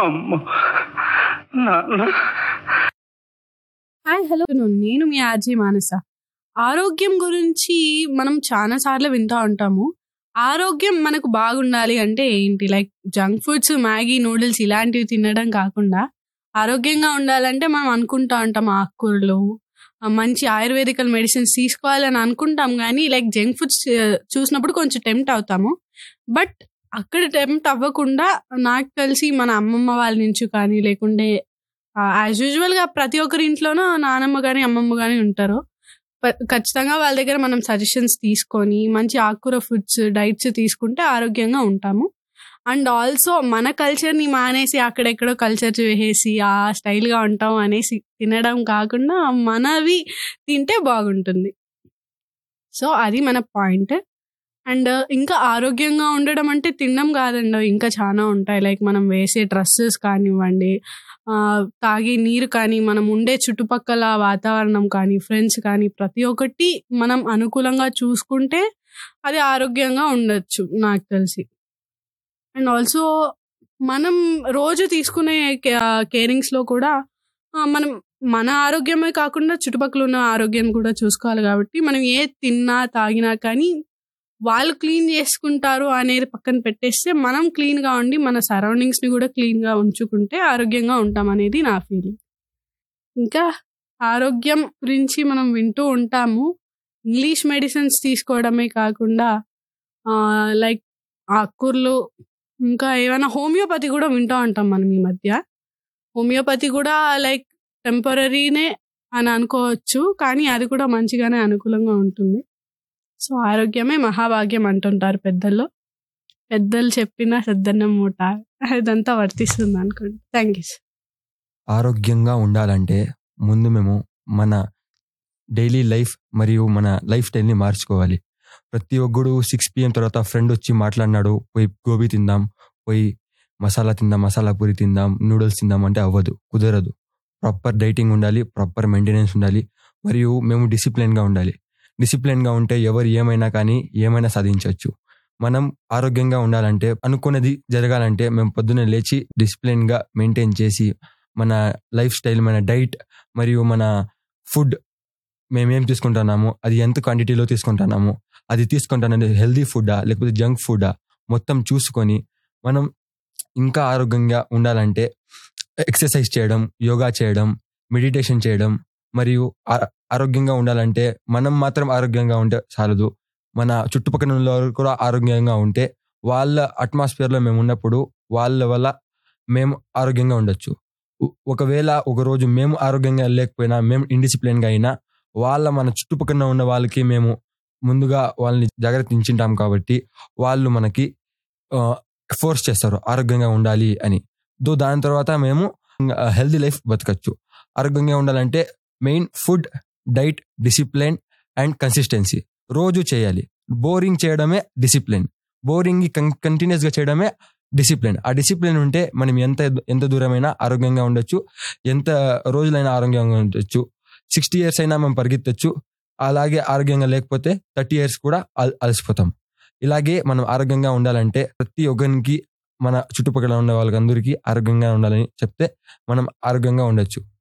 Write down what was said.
అమ్మో నాన్న hi hello నేను మీ ఆర్జీ మానస ఆరోగ్యం గురించి మనం చాలా సార్లు వింటూ ఉంటాము ఆరోగ్యం మనకు బాగుండాలి అంటే ఏంటి like junk foods Maggi noodles ఇలాంటివి తినడం కాకుండా ఆరోగ్యంగా ఉండాలంటే మనం అనుకుంటా ఉంటాం ఆకుకూరలు ఆ, మంచి ఆయుర్వేదికల్ మెడిసిన్స్ తీసుకోవాలని అనుకుంటాం కానీ లైక్ జంక్ ఫుడ్స్ చూసినప్పుడు కొంచెం టెంప్ట్ అవుతాము బట్ అక్కడ టెంప్ట్ అవ్వకుండా నాకు తెలిసి మన అమ్మమ్మ వాళ్ళ నుంచి కానీ లేకుంటే యాజ్ యూజువల్ గా ప్రతి ఒక్కరి ఇంట్లోనూ నానమ్మ కానీ అమ్మమ్మ కానీ ఉంటారు ప- ఖచ్చితంగా వాళ్ళ దగ్గర మనం సజెషన్స్ తీసుకొని మంచి ఆకుకూర ఫుడ్స్ డైట్స్ తీసుకుంటే ఆరోగ్యంగా ఉంటాము అండ్ ఆల్సో మన కల్చర్ని మానేసి అక్కడెక్కడో కల్చర్ వేసేసి ఆ స్టైల్గా ఉంటాం అనేసి తినడం కాకుండా మనవి తింటే బాగుంటుంది సో అది మన పాయింట్ అండ్ ఇంకా ఆరోగ్యంగా ఉండడం అంటే తినడం కాదండి ఇంకా చాలా ఉంటాయి లైక్ మనం వేసే డ్రెస్సెస్ కానివ్వండి ఆ, తాగే నీరు కానీ మనం ఉండే చుట్టుపక్కల వాతావరణం కానీ ఫ్రెండ్స్ కానీ ప్రతి ఒక్కటి మనం అనుకూలంగా చూసుకుంటే అది ఆరోగ్యంగా ఉండొచ్చు నాకు తెలిసి అండ్ ఆల్సో మనం రోజు తీసుకునే కేరింగ్స్లో కూడా ఆ, మనం మన ఆరోగ్యమే కాకుండా చుట్టుపక్కల ఉన్న ఆరోగ్యం కూడా చూసుకోవాలి కాబట్టి మనం ఏ తిన్నా తాగినా కానీ వాళ్ళు క్లీన్ చేసుకుంటారు అనేది పక్కన పెట్టేస్తే మనం క్లీన్గా ఉండి మన సరౌండింగ్స్ని కూడా క్లీన్గా ఉంచుకుంటే ఆరోగ్యంగా ఉంటాం అనేది నా ఫీలింగ్ ఇంకా ఆరోగ్యం గురించి మనం వింటూ ఉంటాము ఇంగ్లీష్ మెడిసిన్స్ తీసుకోవడమే కాకుండా లైక్ ఆకుకూరలు ఇంకా ఏమైనా హోమియోపతి కూడా వింటూ ఉంటాం మనం ఈ మధ్య హోమియోపతి కూడా లైక్ టెంపరీనే అని అనుకోవచ్చు కానీ అది కూడా మంచిగానే అనుకూలంగా ఉంటుంది సో ఆరోగ్యమే మహాభాగ్యం అంటుంటారు పెద్దల్లో పెద్దలు చెప్పిన సద్దన్నం మూట ఇదంతా వర్తిస్తుంది అనుకోండి థ్యాంక్ యూ ఆరోగ్యంగా ఉండాలంటే ముందు మేము మన డైలీ లైఫ్ మరియు మన లైఫ్ స్టైల్ని మార్చుకోవాలి ప్రతి ఒక్కడు సిక్స్ పిఎం తర్వాత ఫ్రెండ్ వచ్చి మాట్లాడినాడు పోయి గోబీ తిందాం పోయి మసాలా తిందాం మసాలా పూరి తిందాం నూడిల్స్ తిందాం అంటే అవ్వదు కుదరదు ప్రాపర్ డైటింగ్ ఉండాలి ప్రాపర్ మెయింటెనెన్స్ ఉండాలి మరియు మేము డిసిప్లిన్గా ఉండాలి డిసిప్లిన్గా ఉంటే ఎవరు ఏమైనా కానీ ఏమైనా సాధించవచ్చు మనం ఆరోగ్యంగా ఉండాలంటే అనుకున్నది జరగాలంటే మేము పొద్దున్నే లేచి డిసిప్లిన్గా మెయింటైన్ చేసి మన లైఫ్ స్టైల్ మన డైట్ మరియు మన ఫుడ్ మేమేం తీసుకుంటున్నాము అది ఎంత క్వాంటిటీలో తీసుకుంటున్నాము అది తీసుకుంటానంటే హెల్దీ ఫుడ్డా లేకపోతే జంక్ ఫుడ్డా మొత్తం చూసుకొని మనం ఇంకా ఆరోగ్యంగా ఉండాలంటే ఎక్సర్సైజ్ చేయడం యోగా చేయడం మెడిటేషన్ చేయడం మరియు ఆ- ఆరోగ్యంగా ఉండాలంటే మనం మాత్రం ఆరోగ్యంగా ఉంటే చాలదు మన చుట్టుపక్కల ఉన్న వాళ్ళు కూడా ఆరోగ్యంగా ఉంటే వాళ్ళ అట్మాస్ఫియర్లో మేము ఉన్నప్పుడు వాళ్ళ వల్ల మేము ఆరోగ్యంగా ఉండొచ్చు ఉ- ఒకవేళ ఒక రోజు మేము ఆరోగ్యంగా లేకపోయినా మేము ఇండిసిప్లిన్గా అయినా వాళ్ళ మన చుట్టుపక్కల ఉన్న వాళ్ళకి మేము ముందుగా వాళ్ళని జాగ్రత్త ఇచ్చింటాం కాబట్టి వాళ్ళు మనకి ఫోర్స్ చేస్తారు ఆరోగ్యంగా ఉండాలి అని దో దాని తర్వాత మేము హెల్దీ లైఫ్ బతకచ్చు ఆరోగ్యంగా ఉండాలంటే main food diet discipline and consistency రోజు చేయాలి బోరింగ్ చేయడమే డిసిప్లిన్ బోరింగ్ కంటిన్యూస్గా చేయడమే డిసిప్లిన్ ఆ డిసిప్లిన్ ఉంటే మనం ఎంత ఎంత దూరమైనా ఆరోగ్యంగా ఉండొచ్చు ఎంత రోజులైనా ఆరోగ్యంగా ఉండొచ్చు సిక్స్టీ ఇయర్స్ అయినా మనం పరిగెత్తచ్చు అలాగే ఆరోగ్యంగా లేకపోతే థర్టీ ఇయర్స్ కూడా అల- అలసిపోతాం ఇలాగే మనం ఆరోగ్యంగా ఉండాలంటే ప్రతి ఒక్కరికి మన చుట్టుపక్కల ఉన్న వాళ్ళకందరికీ ఆరోగ్యంగా ఉండాలని చెప్తే మనం ఆరోగ్యంగా ఉండొచ్చు